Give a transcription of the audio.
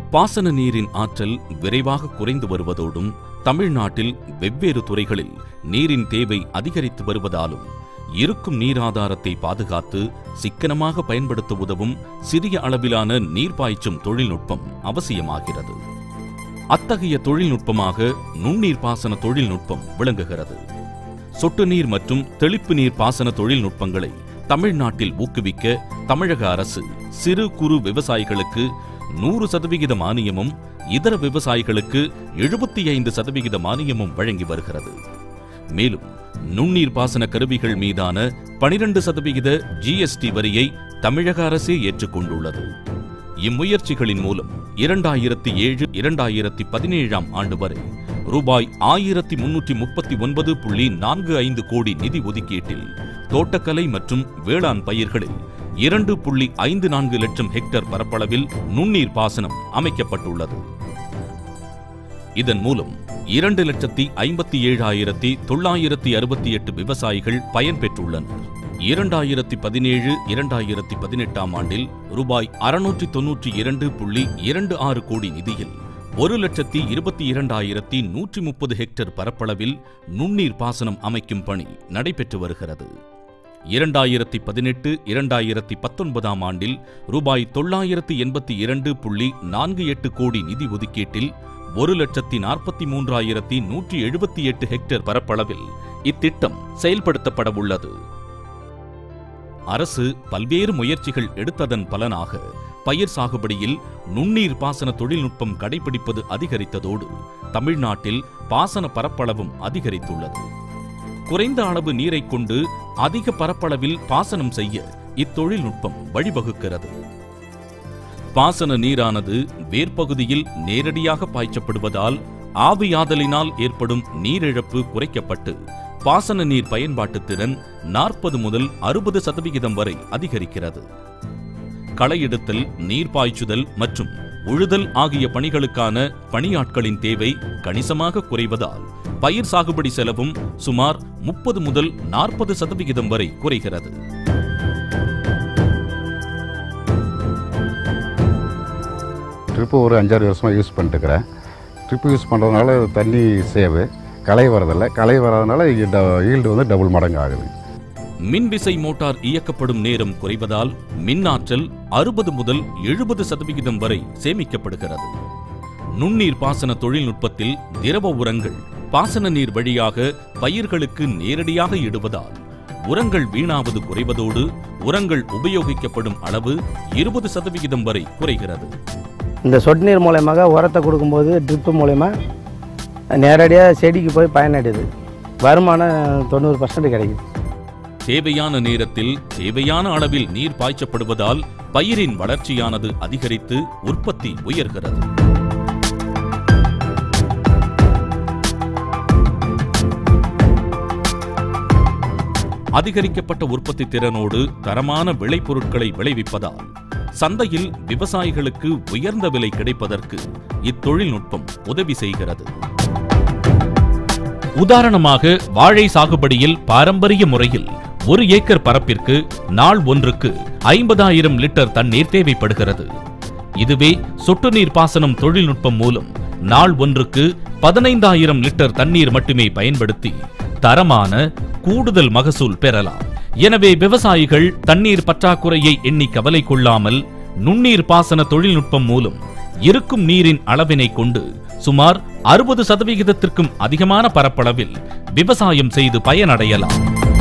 பாசன நீரின் ஆற்றல் விரைவாக குறைந்து வருவதோடும் தமிழ்நாட்டில் வெவ்வேறு துறைகளில் நீரின் தேவை அதிகரித்து வருவதாலும் இருக்கும் நீராதாரத்தை பாதுகாத்து சிக்கனமாக பயன்படுத்த உதவும் சிறிய அளவிலான நீர் பாய்ச்சும் தொழில்நுட்பம் அவசியமாகிறது அத்தகைய தொழில்நுட்பமாக நுண்ணீர் பாசன தொழில்நுட்பம் விளங்குகிறது சொட்டு நீர் மற்றும் தெளிப்பு நீர் பாசன தொழில்நுட்பங்களை தமிழ்நாட்டில் ஊக்குவிக்க தமிழக அரசு சிறு குறு விவசாயிகளுக்கு நூறு சதவிகித மானியமும் இதர விவசாயிகளுக்கு எழுபத்தி ஐந்து சதவிகித மானியமும் வழங்கி வருகிறது மேலும் நுண்ணீர் பாசன கருவிகள் மீதான பனிரெண்டு சதவிகித ஜிஎஸ்டி வரியை தமிழக அரசே ஏற்றுக்கொண்டுள்ளது இம்முயற்சிகளின் மூலம் இரண்டாயிரத்தி ஏழு இரண்டாயிரத்தி பதினேழாம் ஆண்டு வரை ரூபாய் ஆயிரத்தி முன்னூற்றி முப்பத்தி ஒன்பது புள்ளி நான்கு ஐந்து கோடி நிதி ஒதுக்கீட்டில் தோட்டக்கலை மற்றும் வேளாண் பயிர்களில் இரண்டு புள்ளி ஐந்து நான்கு லட்சம் ஹெக்டேர் பரப்பளவில் நுண்ணீர் பாசனம் அமைக்கப்பட்டுள்ளது இதன் மூலம் இரண்டு லட்சத்தி ஐம்பத்தி ஏழாயிரத்தி தொள்ளாயிரத்தி அறுபத்தி எட்டு விவசாயிகள் பயன்பெற்றுள்ளனர் இரண்டாயிரத்தி பதினேழு இரண்டாயிரத்தி பதினெட்டாம் ஆண்டில் ரூபாய் அறுநூற்றி தொன்னூற்றி இரண்டு புள்ளி இரண்டு ஆறு கோடி நிதியில் ஒரு லட்சத்தி இருபத்தி இரண்டாயிரத்தி நூற்றி முப்பது ஹெக்டேர் பரப்பளவில் நுண்ணீர் பாசனம் அமைக்கும் பணி நடைபெற்று வருகிறது இரண்டாயிரத்தி பதினெட்டு இரண்டாயிரத்தி பத்தொன்பதாம் ஆண்டில் ரூபாய் தொள்ளாயிரத்தி எண்பத்தி இரண்டு புள்ளி நான்கு எட்டு கோடி நிதி ஒதுக்கீட்டில் ஒரு லட்சத்தி நாற்பத்தி மூன்றாயிரத்தி நூற்றி எழுபத்தி எட்டு ஹெக்டேர் பரப்பளவில் இத்திட்டம் செயல்படுத்தப்பட உள்ளது அரசு பல்வேறு முயற்சிகள் எடுத்ததன் பலனாக பயிர் சாகுபடியில் நுண்ணீர் பாசன தொழில்நுட்பம் கடைபிடிப்பது அதிகரித்ததோடு தமிழ்நாட்டில் பாசன பரப்பளவும் அதிகரித்துள்ளது குறைந்த அளவு நீரை கொண்டு அதிக பரப்பளவில் பாசனம் செய்ய இத்தொழில்நுட்பம் வழிவகுக்கிறது பாசன நீரானது வேர்ப்பகுதியில் நேரடியாக பாய்ச்சப்படுவதால் ஆவியாதலினால் ஏற்படும் நீரிழப்பு குறைக்கப்பட்டு பாசன நீர் பயன்பாட்டு திறன் நாற்பது முதல் அறுபது சதவிகிதம் வரை அதிகரிக்கிறது களையெடுத்தல் நீர் பாய்ச்சுதல் மற்றும் உழுதல் ஆகிய பணிகளுக்கான பணியாட்களின் தேவை கணிசமாக குறைவதால் பயிர் சாகுபடி செலவும் சுமார் முப்பது முதல் நாற்பது சதவிகிதம் வரை குறைகிறது ட்ரிப்பு ஒரு அஞ்சாறு வருஷமாக யூஸ் பண்ணிட்டுருக்கிறேன் ட்ரிப்பு யூஸ் பண்ணுறதுனால தண்ணி சேவு களை வரதில்லை களை வராதனால ஈல்டு வந்து டபுள் மடங்கு ஆகுது மின்விசை மோட்டார் இயக்கப்படும் நேரம் குறைவதால் மின்னாற்றல் அறுபது முதல் எழுபது சதவிகிதம் வரை சேமிக்கப்படுகிறது நுண்ணீர் பாசன தொழில்நுட்பத்தில் திரவ உரங்கள் பாசன நீர் வழியாக பயிர்களுக்கு நேரடியாக இடுவதால் உரங்கள் வீணாவது குறைவதோடு உரங்கள் உபயோகிக்கப்படும் அளவு இருபது சதவிகிதம் வரை குறைகிறது இந்த சொட்டு நீர் மூலயமாக உரத்தை கொடுக்கும்போது ட்ரிப்பு மூலயமா நேரடியாக செடிக்கு போய் பயனடையுது வருமானம் தொண்ணூறு பர்சன்ட் கிடைக்குது தேவையான நேரத்தில் தேவையான அளவில் நீர் பாய்ச்சப்படுவதால் பயிரின் வளர்ச்சியானது அதிகரித்து உற்பத்தி உயர்கிறது அதிகரிக்கப்பட்ட உற்பத்தி திறனோடு தரமான விளைபொருட்களை விளைவிப்பதால் சந்தையில் விவசாயிகளுக்கு உயர்ந்த விலை கிடைப்பதற்கு இத்தொழில்நுட்பம் உதவி செய்கிறது உதாரணமாக வாழை சாகுபடியில் பாரம்பரிய முறையில் ஒரு ஏக்கர் பரப்பிற்கு நாள் ஒன்றுக்கு ஐம்பதாயிரம் லிட்டர் தண்ணீர் தேவைப்படுகிறது இதுவே சொட்டு நீர் பாசனம் தொழில்நுட்பம் மூலம் நாள் ஒன்றுக்கு பதினைந்தாயிரம் லிட்டர் தண்ணீர் மட்டுமே பயன்படுத்தி தரமான கூடுதல் மகசூல் பெறலாம் எனவே விவசாயிகள் தண்ணீர் பற்றாக்குறையை எண்ணி கவலை கொள்ளாமல் நுண்ணீர் பாசன தொழில்நுட்பம் மூலம் இருக்கும் நீரின் அளவினை கொண்டு சுமார் அறுபது சதவிகிதத்திற்கும் அதிகமான பரப்பளவில் விவசாயம் செய்து பயனடையலாம்